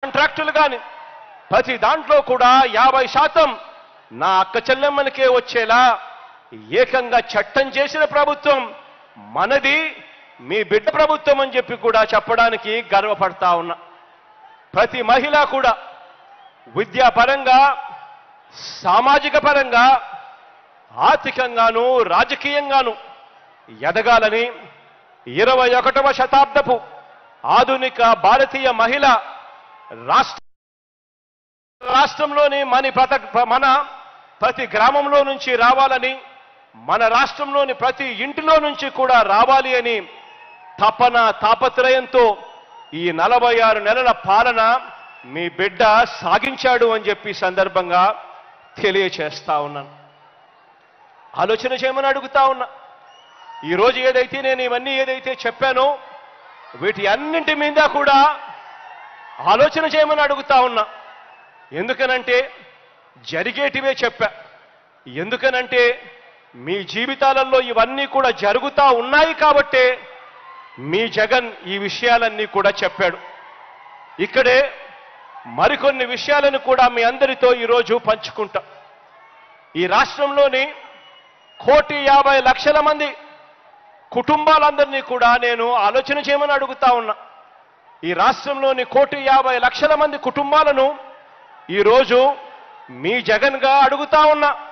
కాంట్రాక్టులు కానీ ప్రతి దాంట్లో కూడా యాభై శాతం నా అక్క చెల్లెమ్మలకే వచ్చేలా ఏకంగా చట్టం చేసిన ప్రభుత్వం మనది మీ బిడ్డ ప్రభుత్వం అని చెప్పి కూడా చెప్పడానికి గర్వపడతా ఉన్నా ప్రతి మహిళ కూడా విద్యాపరంగా సామాజిక పరంగా ఆర్థికంగాను రాజకీయంగాను ఎదగాలని ఇరవై ఒకటవ శతాబ్దపు ఆధునిక భారతీయ మహిళ రాష్ట్ర రాష్ట్రంలోని మన ప్రత మన ప్రతి గ్రామంలో నుంచి రావాలని మన రాష్ట్రంలోని ప్రతి ఇంటిలో నుంచి కూడా రావాలి అని తపన తాపత్రయంతో ఈ నలభై ఆరు నెలల పాలన మీ బిడ్డ సాగించాడు అని చెప్పి ఈ సందర్భంగా తెలియచేస్తా ఉన్నాను ఆలోచన చేయమని అడుగుతా ఉన్నా ఈరోజు ఏదైతే నేను ఇవన్నీ ఏదైతే చెప్పానో వీటి అన్నింటి మీద కూడా ఆలోచన చేయమని అడుగుతా ఉన్నా ఎందుకనంటే జరిగేటివే చెప్పా ఎందుకనంటే మీ జీవితాలలో ఇవన్నీ కూడా జరుగుతా ఉన్నాయి కాబట్టే మీ జగన్ ఈ విషయాలన్నీ కూడా చెప్పాడు ఇక్కడే మరికొన్ని విషయాలను కూడా మీ అందరితో ఈరోజు పంచుకుంటా ఈ రాష్ట్రంలోని కోటి యాభై లక్షల మంది కుటుంబాలందరినీ కూడా నేను ఆలోచన చేయమని అడుగుతా ఉన్నా ఈ రాష్ట్రంలోని కోటి యాభై లక్షల మంది కుటుంబాలను ఈరోజు మీ జగన్గా అడుగుతా ఉన్నా